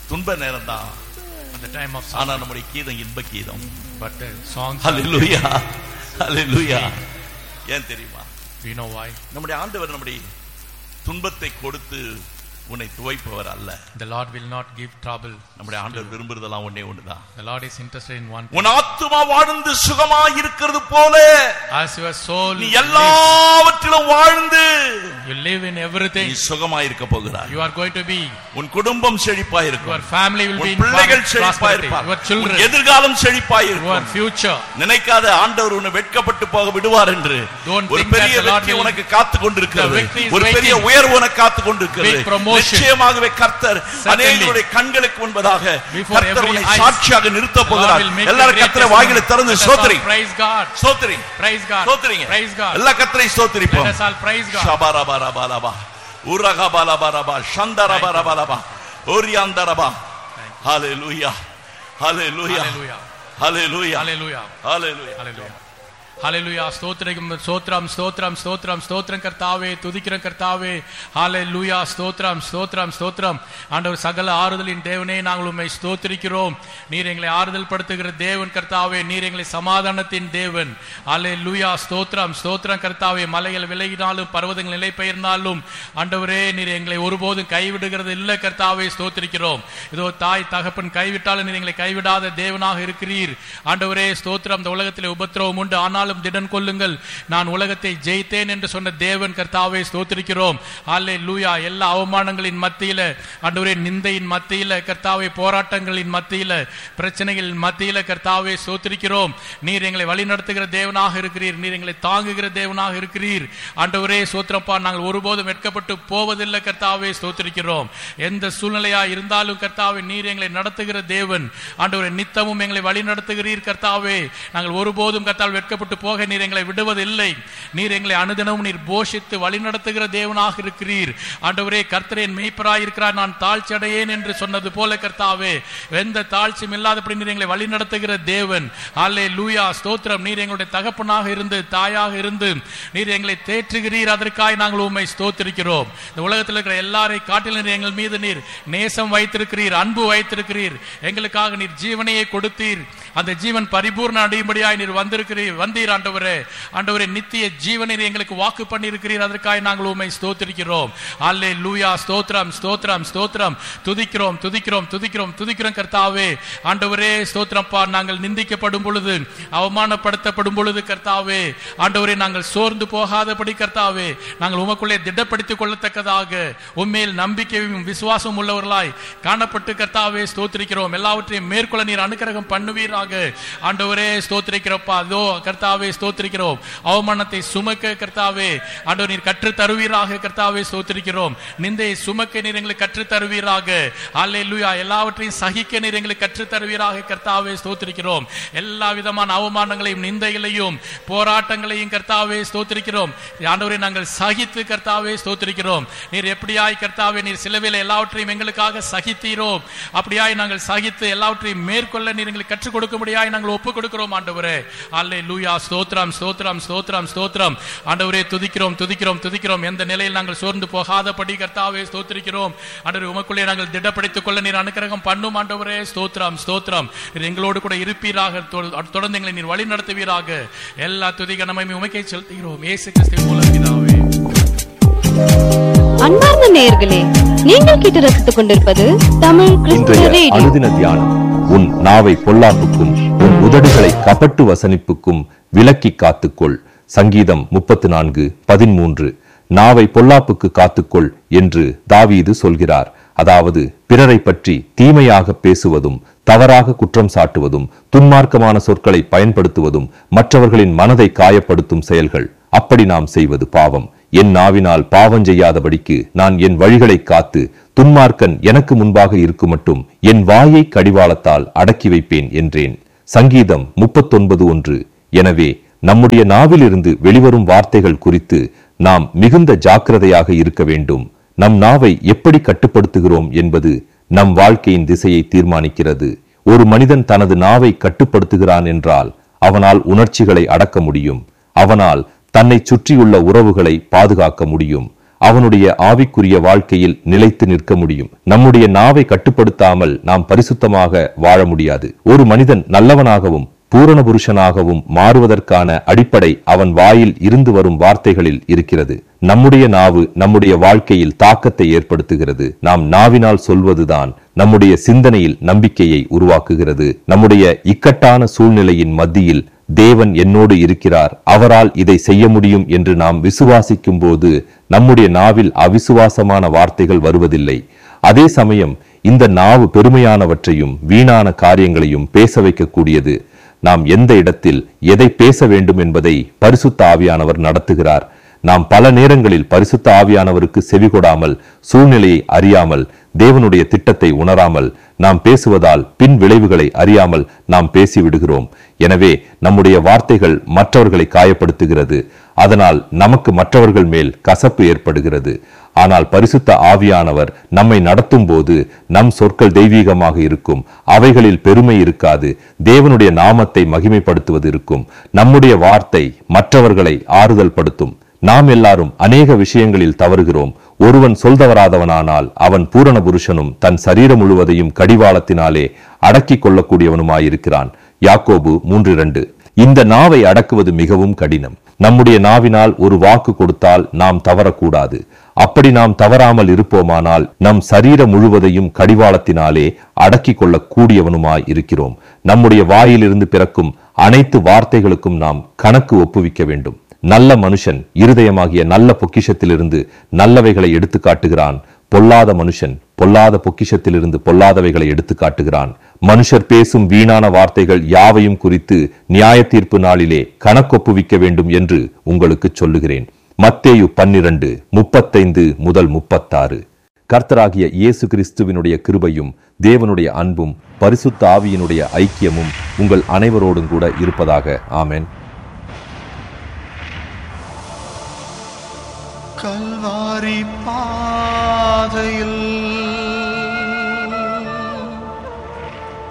துன்ப நேரம் தான் At the time of ஆனா suffering. நம்முடைய கீதம் இன்ப கீதம் But the songs, are- ஹalleluya ஹalleluya ஏன் தெரியுமா do you know why? நம்முடைய ஆண்டவர் நம்முடைய துன்பத்தை கொடுத்து உன்னை துவைப்பவர் அல்ல The Lord will not give trouble. நம்முடைய ஆண்டவர் விரும்புறதெல்லாம் ஒண்ணே ஒண்ணுதான் The Lord is interested in one thing. உன் ஆத்துமா வாழ்ந்து சுகமா இருக்கிறது போல As your soul நீ lives, எல்லாவற்றிலும் வாழ்ந்து you live in நீ everything. சுகமா இருக்க போகிறாய் You are going to be, உன் குடும்பம் செழிப்பா your இருக்கும் family will be உன் in பிள்ளைகள் செழிப்பா prosperity. இருப்பார் Your உன் children, எதிர்காலம் செழிப்பா your இருக்கும் future. நினைக்காத ஆண்டவர் உன்னை வெட்கப்பட்டு போக விடுவார் என்று Don't ஒரு think பெரிய that the Lord வெற்றி will- உனக்கு காத்து கொண்டிருக்கிறது The victory is ஒரு பெரிய waiting. உயர்வு உனக்கு காத்து கொண்டிருக்கிறது Big promotion. நிச்சயமாகவே கர்த்தர் Certainly. அநேகருடைய கண்களுக்கு முன்பதாக Before கர்த்தர் every உன்னை eyes, சாட்சியாக நிறுத்த The Lord போகிறார் will make எல்லாரும் the great கர்த்தரை வாயில testimony. திறந்து Let us all சோத்திரி Praise God. சோத்திரி Praise God. சோத்திரிங்க Praise God. எல்லா கர்த்தரை சோத்திரிப்போம் Let us all praise God. ஷபரபரபரபா உரகபலபரபா சந்தரபரபரபா ஓரியாந்தரபா ஹalleluya ஹalleluya Hallelujah. ஹalleluya Hallelujah. ஹalleluya Hallelujah. ஹalleluya ஸ்தோத்திரம் ஸ்தோத்திரம் ஸ்தோத்திரம் ஸ்தோத்திரம் ஸ்தோத்திரம் கர்த்தாவே துதிக்கிற கர்த்தாவே ஹalleluya ஸ்தோத்திரம் ஸ்தோத்திரம் ஸ்தோத்திரம் ஆண்டவர் சகல ஆறுதலின் தேவனே நாங்கள் உம்மை ஸ்தோத்திரிக்கிறோம் நீர் எங்களை ஆறுதல் படுத்துகிற தேவன் கர்த்தாவே நீர் எங்களை சமாதானத்தின் தேவன் ஹalleluya ஸ்தோத்திரம் ஸ்தோத்திரம் கர்த்தாவே மலைகள் விலகினாலும் பர்வதங்கள் நிலை பெயர்ந்தாலும் ஆண்டவரே நீர் எங்களை ஒருபோதும் கைவிடுகிறது இல்லை கர்த்தாவே ஸ்தோத்திரிக்கிறோம் இதோ தாய் தகப்பன் கைவிட்டாலும் நீர் எங்களை கைவிடாத தேவனாக இருக்கிறீர் ஆண்டவரே ஸ்தோத்திரம் இந்த உலகத்திலே உபத்திரவம் உண்டு ஆனாலும் திடன் கொள்ளுங்கள் நான் உலகத்தை ஜெயித்தேன் என்று சொன்ன தேவன் கர்த்தாவே ஸ்தோத்திரிக்கிறோம் அல்லே லூயா எல்லா அவமானங்களின் மத்தியில ஆண்டவரே நிந்தையின் மத்தியில கர்த்தாவே போராட்டங்களின் மத்தியில பிரச்சனைகளின் மத்தியில கர்த்தாவே ஸ்தோத்திரிக்கிறோம் நீர் எங்களை வழிநடத்துகிற தேவனாக இருக்கிறீர் நீர் எங்களை தாங்குகிற தேவனாக இருக்கிறீர் ஆண்டவரே ஸ்தோத்திரப்பா நாங்கள் ஒருபோதும் வெட்கப்பட்டு போவதில்லை கர்த்தாவே ஸ்தோத்திரிக்கிறோம் எந்த சூழ்நிலையா இருந்தாலும் கர்த்தாவே நீர் எங்களை நடத்துகிற தேவன் ஆண்டவரே நித்தமும் எங்களை வழி நடத்துகிறீர் கர்த்தாவே நாங்கள் ஒருபோதும் கர்த்தால் வெட்கப்பட்டு போக நீர் எங்களை விடுவதில்லை நீர் எங்களை அனுதினமும் நீர் போஷித்து வழி நடத்துகிற தேவனாக இருக்கிறீர் ஆண்டவரே கர்த்தரேன் மெய்ப்பராய் இருக்கிறார் நான் தாழ்ச்சி அடையேன் என்று சொன்னது போல கர்த்தாவே எந்த தாழ்ச்சியும் இல்லாதபடி நீர் எங்களை வழி நடத்துகிற தேவன் அல்லே லூயா ஸ்தோத்திரம் நீர் எங்களுடைய தகப்பனாக இருந்து தாயாக இருந்து நீர் எங்களை தேற்றுகிறீர் அதற்காய் நாங்கள் உம்மை ஸ்தோத்திரிக்கிறோம் இந்த உலகத்தில் இருக்கிற எல்லாரை காட்டிலும் நீர் எங்கள் மீது நீர் நேசம் வைத்திருக்கிறீர் அன்பு வைத்திருக்கிறீர் எங்களுக்காக நீர் ஜீவனையே கொடுத்தீர் அந்த ஜீவன் பரிபூர்ண அடையும்படியாய் நீர் வந்திருக்கிறீர் வந்தீர் ஆண்டவரே ஆண்டவரே நித்திய ஜீவனை நீர் எங்களுக்கு வாக்கு பண்ணியிருக்கிறீர் அதற்காக நாங்கள் உம்மை ஸ்தோத்திரிக்கிறோம் அல்லே லூயா ஸ்தோத்திரம் ஸ்தோத்திரம் ஸ்தோத்திரம் துதிக்கிறோம் துதிக்கிறோம் துதிக்கிறோம் துதிக்கிறோம் கர்த்தாவே ஆண்டவரே ஸ்தோத்திரப்பா நாங்கள் நிந்திக்கப்படும் பொழுது அவமானப்படுத்தப்படும் பொழுது கர்த்தாவே ஆண்டவரே நாங்கள் சோர்ந்து போகாதபடி கர்த்தாவே நாங்கள் உமக்குள்ளே திடப்படுத்திக் கொள்ளத்தக்கதாக உண்மையில் நம்பிக்கையும் விசுவாசம் உள்ளவர்களாய் காணப்பட்டு கர்த்தாவே ஸ்தோத்திரிக்கிறோம் எல்லாவற்றையும் மேற்கொள்ள நீர் அனுக்கிரகம் பண்ணுவீராக ஆண்டவரே ஸ்தோத்திரிக்கிறப்பா அதோ கர்த்தாவே ஸ்தோத்திரிக்கிறோம் அவமானத்தை சுமக்க கர்த்தாவே ஆண்டவர் நீர் கற்று தருவீராக கர்த்தாவே ஸ்தோத்திரிக்கிறோம் நிந்தையை சுமக்க நீர் எங்களுக்கு கற்று தருவீராக அல்லேலூயா எல்லாவற்றையும் சகிக்க நீர் எங்களுக்கு கற்று தருவீராக கர்த்தாவே ஸ்தோத்திரிக்கிறோம் எல்லா விதமான அவமானங்களையும் நிந்தைகளையும் போராட்டங்களையும் கர்த்தாவே ஸ்தோத்திரிக்கிறோம் ஆண்டவரை நாங்கள் சகித்து கர்த்தாவே ஸ்தோத்திரிக்கிறோம் நீர் எப்படியாய் கர்த்தாவே நீர் சிலுவையில் எல்லாவற்றையும் எங்களுக்காக சகித்தீரோ அப்படியாய் நாங்கள் சகித்து எல்லாவற்றையும் மேற்கொள்ள நீர் எங்களுக்கு கற்றுக் கொடுக்கும்படியாய் நாங்கள் ஒப்புக் கொடுக்கிறோம் ஆண்டவரே அல்லே லூயா ஸ்தோத்திரம் ஸ்தோத்திரம் ஸ்தோத்திரம் ஸ்தோத்திரம் ஆண்டவரே துதிக்கிறோம் துதிக்கிறோம் துதிக்கிறோம் எந்த நிலையில் நாங்கள் சோர்ந்து போகாதபடி கர்த்தாவே ஸ்தோத்திரிக்கிறோம் ஆண்டவரே உமக்குள்ளே நாங்கள் திடப்படுத்திக் கொள்ள நீர் அனுக்கிரகம் பண்ணும் ஆண்டவரே ஸ்தோத்திரம் ஸ்தோத்திரம் நீர் எங்களோடு கூட இருப்பீராக தொ- தொடர்ந்து எங்களை நீர் வழி நடத்துவீராக எல்லா துதிக நம்மை உமைக்கை செலுத்துகிறோம் ஏசு கிறிஸ்து மூலம் பிதாவே அன்பார்ந்த நேயர்களே நீங்கள் கேட்டு ரசித்துக் கொண்டிருப்பது தமிழ் கிறிஸ்துவ இன்றைய ரேடியோ அனுதின தியானம் உன் நாவை பொல்லாப்புக்கும் உன் உதடுகளை கபட்டு வசனிப்புக்கும் விலக்கி காத்துக்கொள் சங்கீதம் முப்பத்து நான்கு பதிமூன்று நாவை பொல்லாப்புக்கு காத்துக்கொள் என்று தாவீது சொல்கிறார் அதாவது பிறரை பற்றி தீமையாக பேசுவதும் தவறாக குற்றம் சாட்டுவதும் துன்மார்க்கமான சொற்களை பயன்படுத்துவதும் மற்றவர்களின் மனதை காயப்படுத்தும் செயல்கள் அப்படி நாம் செய்வது பாவம் என் நாவினால் பாவம் செய்யாதபடிக்கு நான் என் வழிகளை காத்து துன்மார்க்கன் எனக்கு முன்பாக இருக்கும் மட்டும் என் வாயை கடிவாளத்தால் அடக்கி வைப்பேன் என்றேன் சங்கீதம் முப்பத்தொன்பது ஒன்று எனவே நம்முடைய நாவிலிருந்து வெளிவரும் வார்த்தைகள் குறித்து நாம் மிகுந்த ஜாக்கிரதையாக இருக்க வேண்டும் நம் நாவை எப்படி கட்டுப்படுத்துகிறோம் என்பது நம் வாழ்க்கையின் திசையை தீர்மானிக்கிறது ஒரு மனிதன் தனது நாவை கட்டுப்படுத்துகிறான் என்றால் அவனால் உணர்ச்சிகளை அடக்க முடியும் அவனால் தன்னை சுற்றியுள்ள உறவுகளை பாதுகாக்க முடியும் அவனுடைய ஆவிக்குரிய வாழ்க்கையில் நிலைத்து நிற்க முடியும் நம்முடைய நாவை கட்டுப்படுத்தாமல் நாம் பரிசுத்தமாக வாழ முடியாது ஒரு மனிதன் நல்லவனாகவும் பூரண புருஷனாகவும் மாறுவதற்கான அடிப்படை அவன் வாயில் இருந்து வரும் வார்த்தைகளில் இருக்கிறது நம்முடைய நாவு நம்முடைய வாழ்க்கையில் தாக்கத்தை ஏற்படுத்துகிறது நாம் நாவினால் சொல்வதுதான் நம்முடைய சிந்தனையில் நம்பிக்கையை உருவாக்குகிறது நம்முடைய இக்கட்டான சூழ்நிலையின் மத்தியில் தேவன் என்னோடு இருக்கிறார் அவரால் இதை செய்ய முடியும் என்று நாம் விசுவாசிக்கும் போது நம்முடைய நாவில் அவிசுவாசமான வார்த்தைகள் வருவதில்லை அதே சமயம் இந்த நாவு பெருமையானவற்றையும் வீணான காரியங்களையும் பேச வைக்கக்கூடியது நாம் எந்த இடத்தில் எதை பேச வேண்டும் என்பதை பரிசுத்த ஆவியானவர் நடத்துகிறார் நாம் பல நேரங்களில் பரிசுத்த ஆவியானவருக்கு செவிகொடாமல் சூழ்நிலையை அறியாமல் தேவனுடைய திட்டத்தை உணராமல் நாம் பேசுவதால் பின் விளைவுகளை அறியாமல் நாம் பேசிவிடுகிறோம் எனவே நம்முடைய வார்த்தைகள் மற்றவர்களை காயப்படுத்துகிறது அதனால் நமக்கு மற்றவர்கள் மேல் கசப்பு ஏற்படுகிறது ஆனால் பரிசுத்த ஆவியானவர் நம்மை நடத்தும் போது நம் சொற்கள் தெய்வீகமாக இருக்கும் அவைகளில் பெருமை இருக்காது தேவனுடைய நாமத்தை மகிமைப்படுத்துவது இருக்கும் நம்முடைய வார்த்தை மற்றவர்களை ஆறுதல் படுத்தும் நாம் எல்லாரும் அநேக விஷயங்களில் தவறுகிறோம் ஒருவன் சொல்தவராதவனானால் அவன் பூரண புருஷனும் தன் சரீரம் முழுவதையும் கடிவாளத்தினாலே அடக்கிக் கொள்ளக்கூடியவனுமாயிருக்கிறான் யாக்கோபு மூன்று இரண்டு இந்த நாவை அடக்குவது மிகவும் கடினம் நம்முடைய நாவினால் ஒரு வாக்கு கொடுத்தால் நாம் தவறக்கூடாது அப்படி நாம் தவறாமல் இருப்போமானால் நம் சரீரம் முழுவதையும் கடிவாளத்தினாலே அடக்கிக் கொள்ளக் கூடியவனுமாய் இருக்கிறோம் நம்முடைய வாயிலிருந்து பிறக்கும் அனைத்து வார்த்தைகளுக்கும் நாம் கணக்கு ஒப்புவிக்க வேண்டும் நல்ல மனுஷன் இருதயமாகிய நல்ல பொக்கிஷத்திலிருந்து நல்லவைகளை எடுத்து காட்டுகிறான் பொல்லாத மனுஷன் பொல்லாத பொக்கிஷத்திலிருந்து பொல்லாதவைகளை எடுத்து காட்டுகிறான் மனுஷர் பேசும் வீணான வார்த்தைகள் யாவையும் குறித்து நியாய தீர்ப்பு நாளிலே கணக்கொப்புவிக்க வேண்டும் என்று உங்களுக்கு சொல்லுகிறேன் மத்தேயு பன்னிரண்டு முப்பத்தைந்து முதல் முப்பத்தாறு கர்த்தராகிய இயேசு கிறிஸ்துவினுடைய கிருபையும் தேவனுடைய அன்பும் பரிசுத்த ஆவியினுடைய ஐக்கியமும் உங்கள் அனைவரோடும் கூட இருப்பதாக ஆமென் கல்வாரி பாதையில்